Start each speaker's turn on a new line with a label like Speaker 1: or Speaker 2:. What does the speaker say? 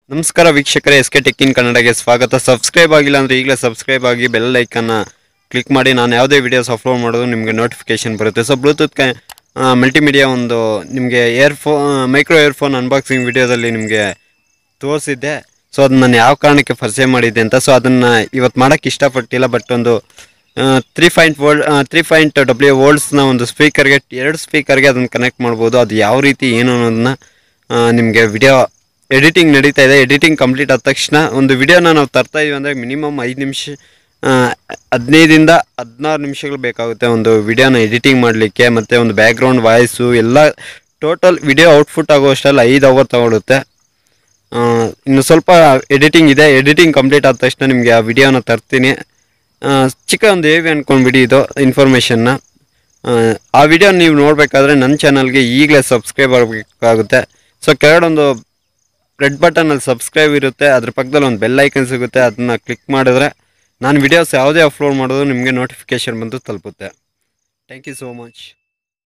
Speaker 1: ನಮಸ್ಕಾರ ವೀಕ್ಷಕರೇ S K tech in ಕನ್ನಡಗೆ ಸ್ವಾಗತ ಸಬ್ಸ್ಕ್ರೈಬ್ ಆಗಿಲ್ಲ ಅಂದರೆ ಈಗಲೇ ಸಬ್ಸ್ಕ್ರೈಬ್ ಆಗಿ ಬೆಲ್ ಲೈಕನ್ನು ಕ್ಲಿಕ್ ಮಾಡಿ ನಾನು ಯಾವುದೇ ವೀಡಿಯೋಸ್ ಅಪ್ಲೋಡ್ ಮಾಡೋದು ನಿಮಗೆ ನೋಟಿಫಿಕೇಶನ್ ಬರುತ್ತೆ ಸೊ ಬ್ಲೂಟೂತ್ ಕ ಮಲ್ಟಿಮೀಡಿಯಾ ಒಂದು ನಿಮಗೆ ಇಯರ್ಫೋ ಮೈಕ್ರೋ ಇಯರ್ಫೋನ್ ಅನ್ಬಾಕ್ಸಿಂಗ್ ವಿಡಿಯೋದಲ್ಲಿ ನಿಮಗೆ ತೋರಿಸಿದ್ದೆ ಸೊ ಅದನ್ನ ನಾನು ಯಾವ ಕಾರಣಕ್ಕೆ ಪರ್ಚೇಸ್ ಮಾಡಿದ್ದೆ ಅಂತ ಸೊ ಅದನ್ನು ಇವತ್ತು ಮಾಡೋಕ್ಕೆ ಇಷ್ಟಪಟ್ಟಿಲ್ಲ ಬಟ್ ಒಂದು three point volt three point W ವೋಲ್ಡ್ಸ್ನ ಒಂದು ಸ್ಪೀಕರ್ಗೆ ಎರಡು ಸ್ಪೀಕರ್ಗೆ ಅದನ್ನು ಕನೆಕ್ಟ್ ಮಾಡ್ಬೋದು ಅದು ಯಾವ ರೀತಿ ಏನು ಅನ್ನೋದನ್ನ ನಿಮಗೆ ವಿಡಿಯೋ ಎಡಿಟಿಂಗ್ ನಡೀತಾ ಇದೆ ಎಡಿಟಿಂಗ್ ಕಂಪ್ಲೀಟ್ ಆದ ತಕ್ಷಣ ಒಂದು ವಿಡಿಯೋನ ನಾವು ತರ್ತಾ ಇದೀವಿ ಅಂದರೆ ಮಿನಿಮಮ್ ಐದು ನಿಮಿಷ ಹದಿನೈದಿಂದ ಹದಿನಾರು ನಿಮಿಷಗಳು ಬೇಕಾಗುತ್ತೆ ಒಂದು ವಿಡಿಯೋನ ಎಡಿಟಿಂಗ್ ಮಾಡಲಿಕ್ಕೆ ಮತ್ತು ಒಂದು ಬ್ಯಾಕ್ಗ್ರೌಂಡ್ ವಾಯ್ಸು ಎಲ್ಲ ಟೋಟಲ್ ವಿಡಿಯೋ ಔಟ್ಪುಟ್ ಆಗೋ ಅಷ್ಟರಲ್ಲಿ ಐದು ಅವರ್ ತಗೊಳುತ್ತೆ ಆ, ಇನ್ನು ಸ್ವಲ್ಪ ಎಡಿಟಿಂಗ್ ಇದೆ ಎಡಿಟಿಂಗ್ ಕಂಪ್ಲೀಟ್ ಆದ ತಕ್ಷಣ ನಿಮಗೆ ಆ ವಿಡಿಯೋನ ತರ್ತೀನಿ ಆ, ಚಿಕ್ಕ ಒಂದು ಏವಿ ಅಂದ್ಕೊಂಡ್ಬಿಡಿ ಇದು ಇನ್ಫಾರ್ಮೇಷನ್ನ ಆ ವಿಡಿಯೋ ನೀವು ನೋಡಬೇಕಾದ್ರೆ ನನ್ನ ಚಾನಲ್ಗೆ ಈಗಲೇ ಸಬ್ಸ್ಕ್ರೈಬ್ ಆಗಬೇಕಾಗುತ್ತೆ ಸೊ ಕೆಳಗಡೊಂದು ರೆಡ್ ಬಟನಲ್ಲಿ ಸಬ್ಸ್ಕ್ರೈಬ್ ಇರುತ್ತೆ ಅದ್ರ ಪಕ್ಕದಲ್ಲಿ ಒಂದು ಬೆಲ್ ಐಕನ್ ಸಿಗುತ್ತೆ ಅದನ್ನ ಕ್ಲಿಕ್ ಮಾಡಿದ್ರೆ ನಾನು ವಿಡಿಯೋಸ್ ಯಾವುದೇ ಅಪ್ಲೋಡ್ ಮಾಡೋದು ನಿಮಗೆ ನೋಟಿಫಿಕೇಷನ್ ಬಂದು ತಲುಪುತ್ತೆ ಥ್ಯಾಂಕ್ ಯು ಸೋ ಮಚ್